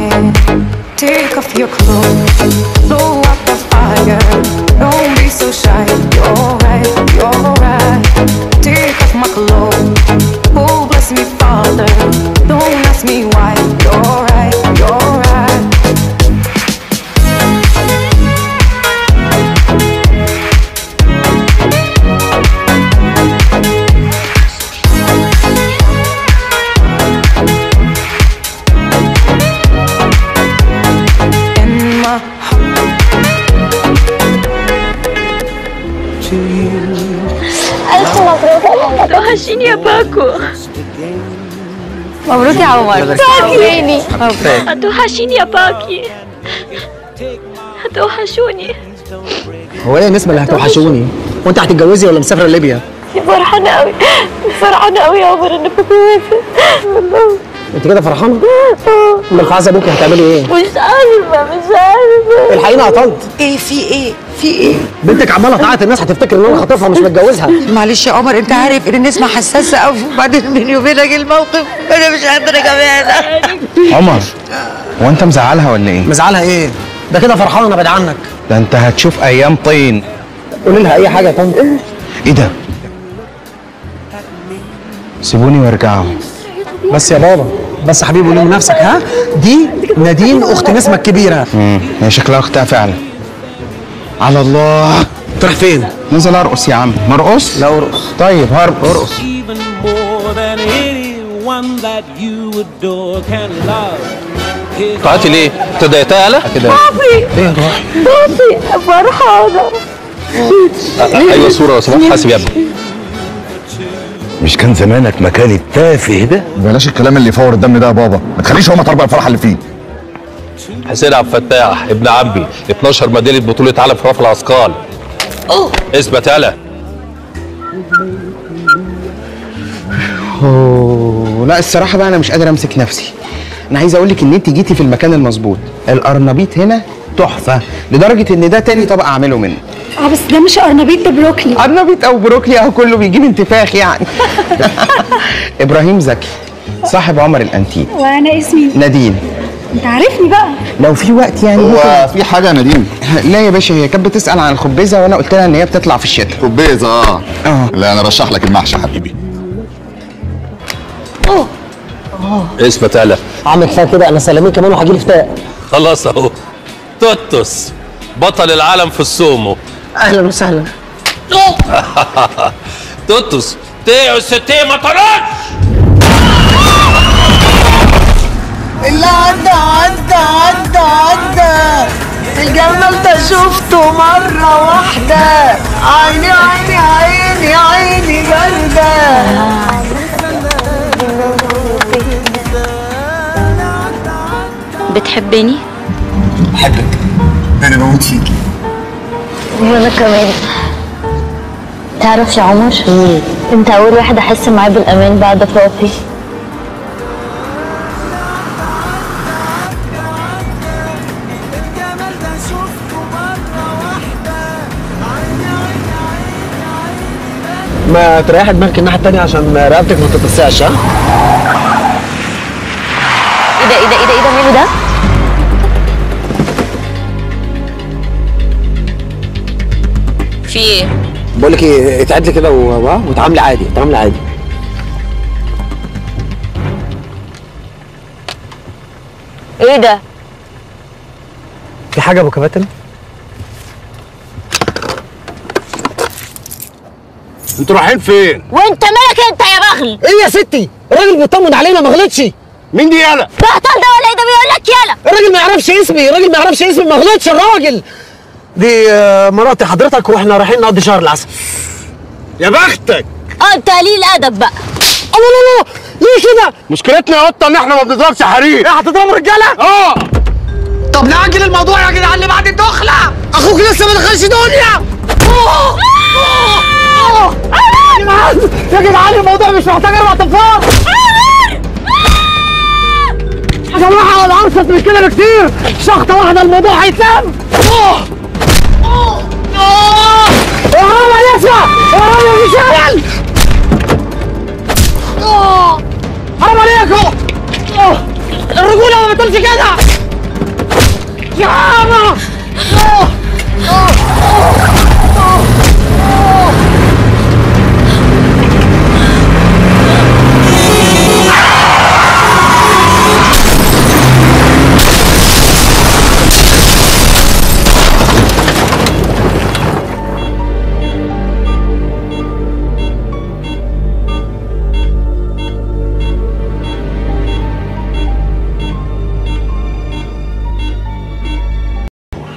quiet. Take off your clothes, blow up the fire. Don't be so shy. You're right, you're right. Take off my clothes. Oh, bless me, Father. Don't ask me why. You're right, you're right. In my ألف مبروك توحشيني يا باكو مبروك يا عمر باكي هتوحشيني يا باكي هتوحشوني هو ايه النسبه اللي هتوحشوني وانت هتتجوزي ولا مسافره ليبيا فرحانة أوي فرحانة أوي يا عمر إنك كويسة والله انت كده فرحانه امال في عزا ابوكي هتعملي ايه مش عارفة مش عارفة الحقيني عطلت ايه في ايه في ايه بنتك عماله تعيط الناس هتفتكر ان انا خاطفها مش متجوزها معلش يا عمر انت عارف ان الناس حساسه قوي وبعدين بيني وبينك الموقف انا مش قادره كمان عمر هو انت مزعلها ولا ايه؟ مزعلها ايه ده كده فرحانه بعد عنك ده انت هتشوف ايام طين قولي لها اي حاجه يا طنط ايه ده؟ سيبوني وارجعوا بس يا بابا بس حبيبي قولي لنفسك ها دي نادين اخت نسمه الكبيره امم هي شكلها اختها فعلا على الله تروح فين نزل ارقص يا عم مرقص لا ارقص طيب هرقص even more than anyone that you adore can love. طلعتي ليه؟ ابتديت اعلى؟ كده بابي بابي فرحانة ايوه صوره لو سمحت حاسب يا ابني مش كان زمانك مكان التافه ده بلاش الكلام اللي يفور الدم ده يا بابا ما تخليش هما تربع الفرحه اللي فيه حسين عبد الفتاح ابن عمي 12 ميداليه بطوله عالم في رفع الاثقال اثبت يالا اوه لا الصراحه بقى انا مش قادر امسك نفسي انا عايز اقول لك ان انت جيتي في المكان المظبوط القرنبيط هنا تحفه لدرجه ان ده تاني طبق اعمله منه اه بس ده مش قرنبيط ده بروكلي قرنبيط او بروكلي او كله بيجيب انتفاخ يعني ابراهيم زكي صاحب عمر الانتيك وانا اسمي نادين انت عارفني بقى لو في وقت يعني ممكن هو في حاجه يا نديم لا يا باشا هي كانت بتسال عن الخبيزه وانا قلت لها ان هي بتطلع في الشتاء خبيزه اه اه لا انا رشح لك المحشي يا حبيبي اثبت يالا عم كفايه كده انا سلامين كمان وهجي لي فتاء خلاص اهو توتوس بطل العالم في السومو اهلا وسهلا توتوس تيو ستي ما طلعش اللي عدى عدى عدى عدى الجمال ده شفته مرة واحدة عيني عيني عيني عيني جلدة بتحبني بحبك انا بموت فيكي وانا كمان تعرف يا عمر انت اول واحد احس معاه بالامان بعد بابي ما تريح دماغك الناحيه التانيه عشان رقبتك ما تتسعش ها ايه ده ايه ده ايه ده ايه ده ماله ده في ايه بقول لك ايه اتعدلي كده و- و- وتعاملي عادي تعاملي عادي ايه ده في حاجه يا ابو كباتن انتوا رايحين فين؟ وانت مالك انت يا بغل ايه يا ستي الراجل بيطمن علينا ما غلطش مين دي يالا؟ بهطل ده ولا ايه ده بيقول لك يلا الراجل ما يعرفش اسمي الراجل ما يعرفش اسمي ما غلطش الراجل دي آه، مراتي حضرتك واحنا رايحين نقضي شهر العسل يا بختك اه انت قليل ادب بقى الله الله الله ليه كده مشكلتنا يا قطه ان احنا ما بنضربش حريق ايه هتضربوا رجاله اه طب نأجل الموضوع يا جدعان اللي بعد الدخله اخوك لسه ما دخلش دنيا أوه! أوه! أوه! يا جدعان يا جدعان الموضوع مش محتاج اربع تنفار يا جماعه انا ارصد من كده بكتير شخطه واحده الموضوع هيتلم أوه! أوه! أوه! يا رب يا يسرى يا رب يا مشاعل حرام عليكم أوه! الرجوله ما بتقولش كده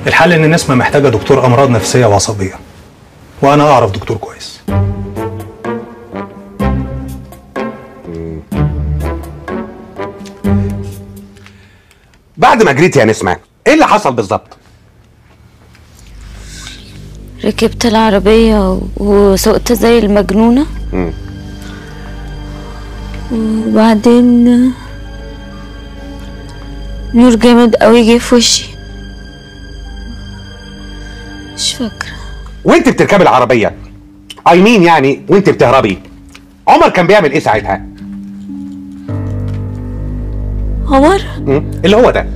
الحل ان نسمة محتاجة دكتور امراض نفسية وعصبية وانا اعرف دكتور كويس بعد ما جريت يا نسمة ايه اللي حصل بالظبط ركبت العربية وسقت زي المجنونة مم. وبعدين نور جامد قوي جه في وشي مش فاكرة وانت بتركبي العربية اي مين يعني وانت بتهربي عمر كان بيعمل ايه ساعتها عمر مم. اللي هو ده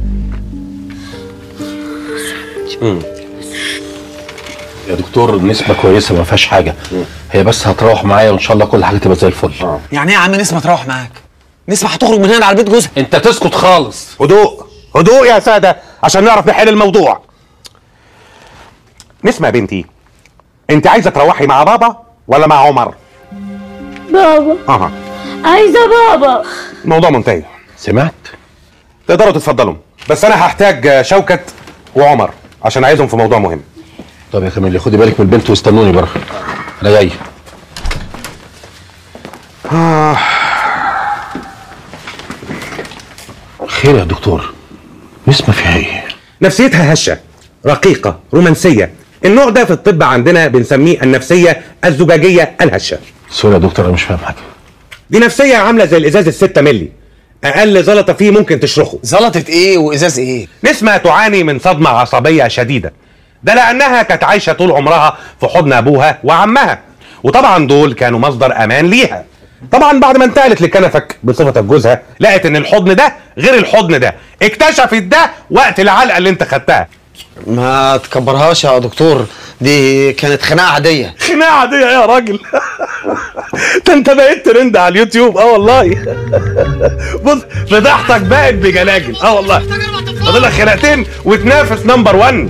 مم. يا دكتور نسبة كويسة ما فيهاش حاجة هي بس هتروح معايا وان شاء الله كل حاجة تبقى زي الفل يعني ايه يا عم نسمة تروح معاك نسمة هتخرج من هنا على بيت جوزها انت تسكت خالص هدوء هدوء يا سادة عشان نعرف نحل الموضوع نسمة يا بنتي انت عايزة تروحي مع بابا ولا مع عمر بابا اها عايزة بابا الموضوع منتهي سمعت تقدروا تتفضلوا بس انا هحتاج شوكت وعمر عشان عايزهم في موضوع مهم طب يا كاميليا خدي بالك من البنت واستنوني بره انا جاي آه. خير يا دكتور نسمة فيها ايه نفسيتها هشة رقيقة رومانسية النوع ده في الطب عندنا بنسميه النفسية الزجاجية الهشة سوري يا دكتور انا مش فاهم حاجة دي نفسية عاملة زي الإزاز الستة ملي أقل زلطة فيه ممكن تشرخه زلطة إيه وإزاز إيه؟ نسمة تعاني من صدمة عصبية شديدة ده لأنها كانت عايشة طول عمرها في حضن أبوها وعمها وطبعا دول كانوا مصدر أمان ليها طبعا بعد ما انتقلت لكنفك بصفتك جوزها لقت ان الحضن ده غير الحضن ده اكتشفت ده وقت العلقه اللي انت خدتها ما تكبرهاش يا دكتور دي كانت خناقة عادية خناقه عاديه يا راجل ده انت بقيت ترند على اليوتيوب اه والله بص فضحتك بقت بجلاجل اه والله فاضل لك خناقتين وتنافس نمبر 1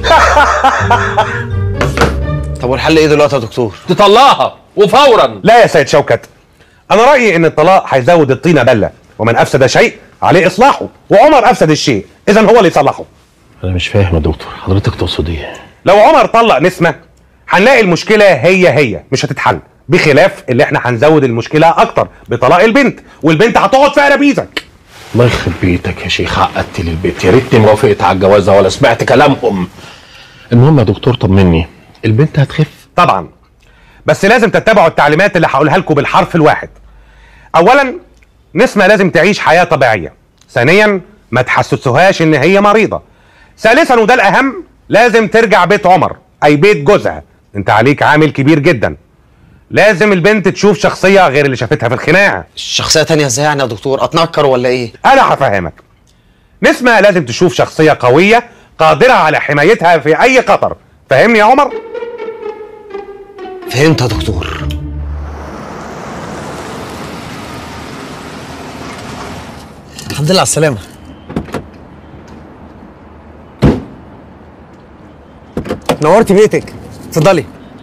طب والحل ايه دلوقتي يا دكتور؟ تطلقها وفورا لا يا سيد شوكت انا رايي ان الطلاق هيزود الطينه بله ومن افسد شيء عليه اصلاحه وعمر افسد الشيء اذا هو اللي يصلحه انا مش فاهم يا دكتور حضرتك تقصد ايه لو عمر طلق نسمه هنلاقي المشكله هي هي مش هتتحل بخلاف اللي احنا هنزود المشكله اكتر بطلاق البنت والبنت هتقعد في قرابيزك الله يخرب بيتك يا شيخ عقدت لي البيت يا ريتني ما وافقت على الجوازه ولا سمعت كلامهم المهم يا دكتور طمني البنت هتخف طبعا بس لازم تتبعوا التعليمات اللي هقولها لكم بالحرف الواحد اولا نسمه لازم تعيش حياه طبيعيه ثانيا ما تحسسوهاش ان هي مريضه ثالثا وده الاهم لازم ترجع بيت عمر اي بيت جوزها انت عليك عامل كبير جدا لازم البنت تشوف شخصيه غير اللي شافتها في الخناقه شخصية تانية ازاي يعني يا دكتور؟ اتنكر ولا ايه؟ انا هفهمك نسمة لازم تشوف شخصية قوية قادرة على حمايتها في أي خطر فهمني يا عمر؟ فهمت يا دكتور الحمد لله على السلامة نورتي بيتك اتفضلي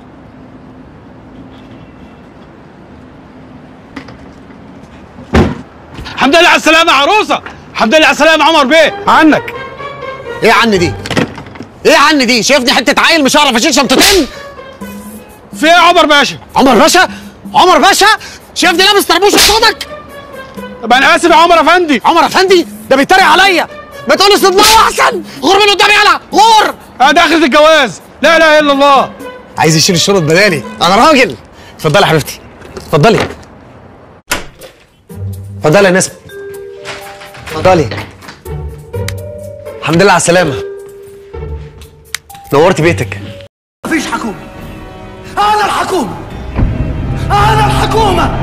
الحمد لله على السلامة يا عروسة الحمد لله على السلامة عمر بيه عنك ايه يا عن دي؟ ايه يا عن دي؟ شايفني حتة عيل مش هعرف اشيل شنطتين؟ في ايه يا عمر باشا؟ عمر باشا؟ عمر باشا؟ شايفني لابس طربوش قصادك؟ طب انا اسف يا عمر افندي عمر افندي؟ ده بيتريق عليا ما تقول استطلاع احسن غور من قدامي يلا غور اه ده اخرة الجواز لا اله الا الله عايز يشيل الشنط بدالي انا راجل اتفضلي يا حبيبتي اتفضلي اتفضلي يا نسمة اتفضلي الحمد لله على السلامة نورت بيتك مفيش حكومة أنا الحكومة أنا الحكومة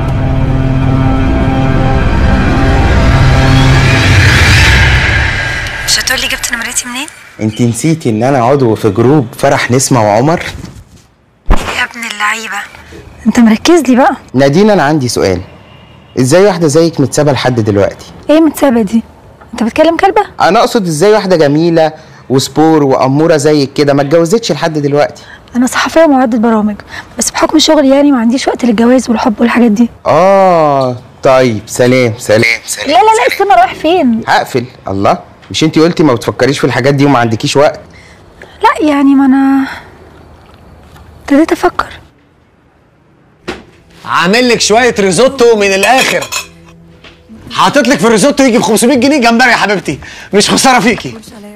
مش هتقولي جبت نمرتي منين؟ انت نسيتي ان انا عضو في جروب فرح نسمة وعمر يا ابن اللعيبة انت مركز لي بقى نادين انا عندي سؤال ازاي واحدة زيك متسابة لحد دلوقتي ايه متسابة دي؟ انت بتكلم كلبة؟ انا اقصد ازاي واحدة جميلة وسبور وامورة زيك كده ما اتجوزتش لحد دلوقتي انا صحفية ومعدة برامج بس بحكم شغلي يعني ما عنديش وقت للجواز والحب والحاجات دي اه طيب سلام سلام سلام لا لا لا استنى رايح فين؟ هقفل الله مش انت قلتي ما بتفكريش في الحاجات دي وما عندكيش وقت لا يعني ما انا ابتديت افكر عامل لك شويه ريزوتو من الاخر حاطط لك في الريزوتو يجي ب 500 جنيه جمبري يا حبيبتي مش خساره فيكي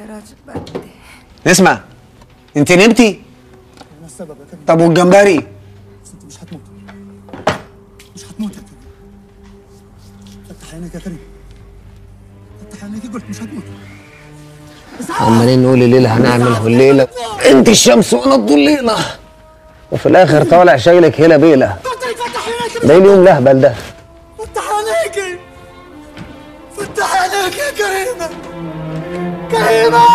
اسمع انت نمتي طب والجمبري مش هتموت مش هتموت يا كريم فتح عينيك يا كريم فتح عينيك قلت مش هتموت عمالين نقول الليله هنعمل الليله انت الشمس وانا الضليله وفي الاخر طالع شايلك هنا بيله ده إيه اليوم الاهبل ده فتح عينيك فتح عينيك يا كريمه كريمه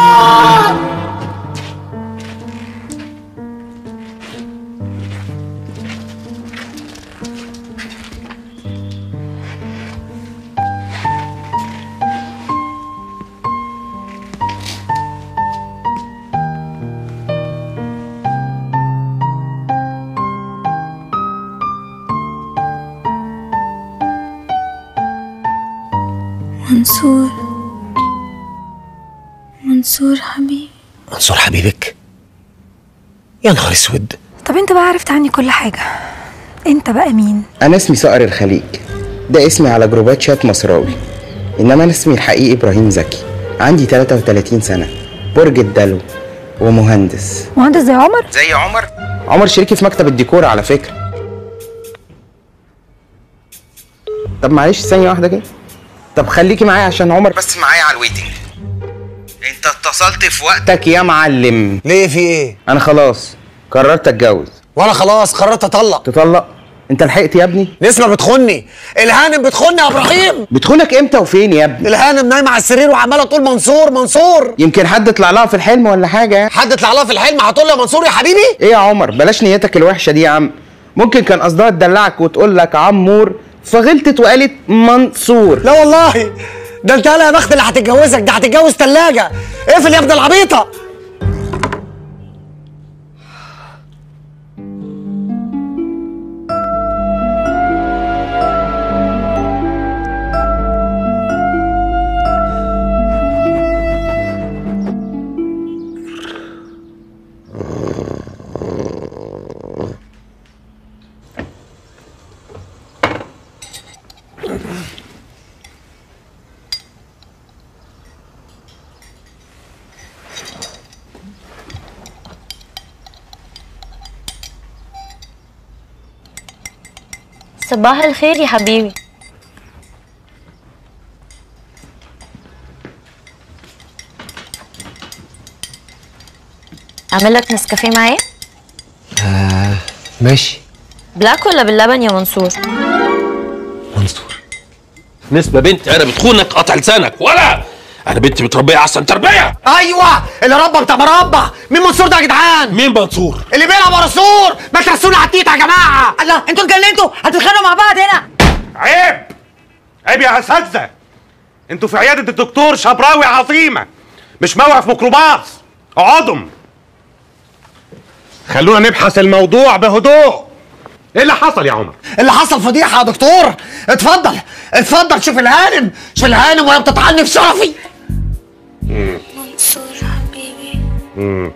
منصور منصور حبيبي منصور حبيبك يا نهار اسود طب انت بقى عرفت عني كل حاجة انت بقى مين انا اسمي صقر الخليج ده اسمي على جروبات شات مصراوي انما انا اسمي الحقيقي ابراهيم زكي عندي 33 سنه برج الدلو ومهندس مهندس زي عمر زي عمر عمر شريكي في مكتب الديكور على فكره طب معلش ثانيه واحده كده طب خليكي معايا عشان عمر بس معايا على الويتنج انت اتصلت في وقتك يا معلم ليه في ايه انا خلاص قررت اتجوز وانا خلاص قررت اطلق تطلق انت لحقت يا ابني نسمة بتخني الهانم بتخني يا ابراهيم بتخونك امتى وفين يا ابني الهانم نايمه على السرير وعماله تقول منصور منصور يمكن حد طلع لها في الحلم ولا حاجه حد طلع لها في الحلم هتقول له يا منصور يا حبيبي ايه يا عمر بلاش نيتك الوحشه دي يا عم ممكن كان قصدها تدلعك وتقول لك عمور فغلطت وقالت منصور لا والله ده انت يا بخت اللي هتتجوزك ده هتتجوز ثلاجه اقفل يا ابن العبيطه صباح الخير يا حبيبي اعمل لك نسكافيه معايا آه ماشي بلاك ولا باللبن يا منصور منصور نسبة بنتي انا بتخونك قطع لسانك ولا انا بنتي متربيه احسن تربيه ايوه اللي ربى بتاع مربى مين منصور ده يا جدعان مين منصور اللي بيلعب منصور ما ترسونا على التيتا يا جماعه الله انتوا اتجننتوا هتتخانقوا مع بعض هنا عيب عيب يا اساتذه انتوا في عياده الدكتور شبراوي عظيمه مش موقف ميكروباص اقعدوا خلونا نبحث الموضوع بهدوء ايه اللي حصل يا عمر اللي حصل فضيحه يا دكتور اتفضل اتفضل شوف الهانم شوف الهانم وهي بتطعني في شرفي منصور حبيبي مم.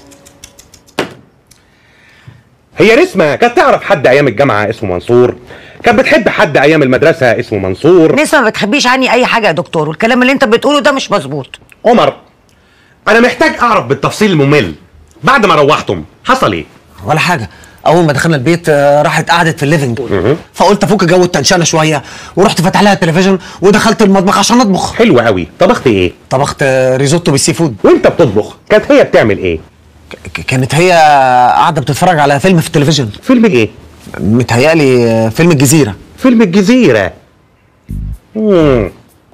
هي نسمة كانت تعرف حد ايام الجامعه اسمه منصور كانت بتحب حد ايام المدرسه اسمه منصور نسمة ما بتخبيش عني اي حاجه يا دكتور والكلام اللي انت بتقوله ده مش مظبوط عمر انا محتاج اعرف بالتفصيل الممل بعد ما روحتم حصل ايه ولا حاجه اول ما دخلنا البيت آه، راحت قعدت في الليفنج فقلت افك جو التنشانه شويه ورحت فاتح لها التلفزيون ودخلت المطبخ عشان اطبخ حلو قوي طبخت ايه طبخت آه، ريزوتو بالسي فود وانت بتطبخ كانت هي بتعمل ايه ك- كانت هي قاعده بتتفرج على فيلم في التلفزيون فيلم ايه متهيألي آه، فيلم الجزيره فيلم الجزيره مم.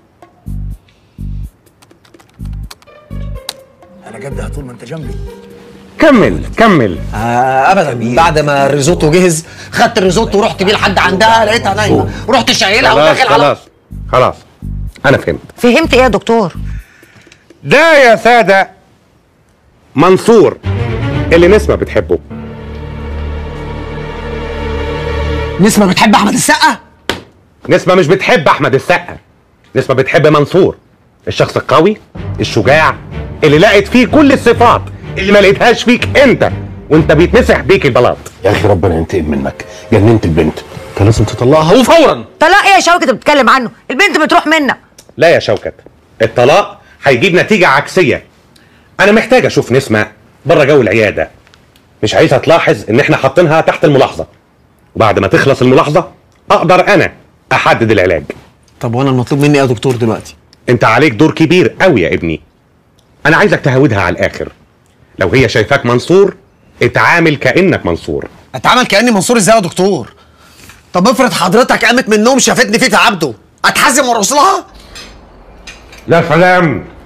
انا جدها طول ما انت جنبي كمل كمل آه ابدا بعد ما الريزوتو جهز خدت الريزوتو ورحت بيه لحد عندها لقيتها نايمه ورحت شايلها خلاص وداخل على خلاص خلاص انا فهمت فهمت ايه يا دكتور ده يا ساده منصور اللي نسمة بتحبه نسمه بتحب احمد السقا نسمة مش بتحب احمد السقا نسمة بتحب منصور الشخص القوي الشجاع اللي لقت فيه كل الصفات اللي ما لقيتهاش فيك انت وانت بيتمسح بيك البلاط يا اخي ربنا ينتقم منك جننت البنت كان لازم تطلقها وفورا طلاق ايه يا شوكت اللي بتتكلم عنه البنت بتروح منا لا يا شوكت الطلاق هيجيب نتيجة عكسية أنا محتاج أشوف نسمة بره جو العيادة مش عايزها تلاحظ إن إحنا حاطينها تحت الملاحظة وبعد ما تخلص الملاحظة أقدر أنا أحدد العلاج طب وانا المطلوب مني ايه يا دكتور دلوقتي أنت عليك دور كبير قوي يا ابني أنا عايزك تهودها على الآخر لو هي شايفاك منصور اتعامل كأنك منصور اتعامل كاني منصور ازاي يا دكتور طب افرض حضرتك قامت من النوم شافتني فيك يا عبده اتحزم وارقص لها لا سلام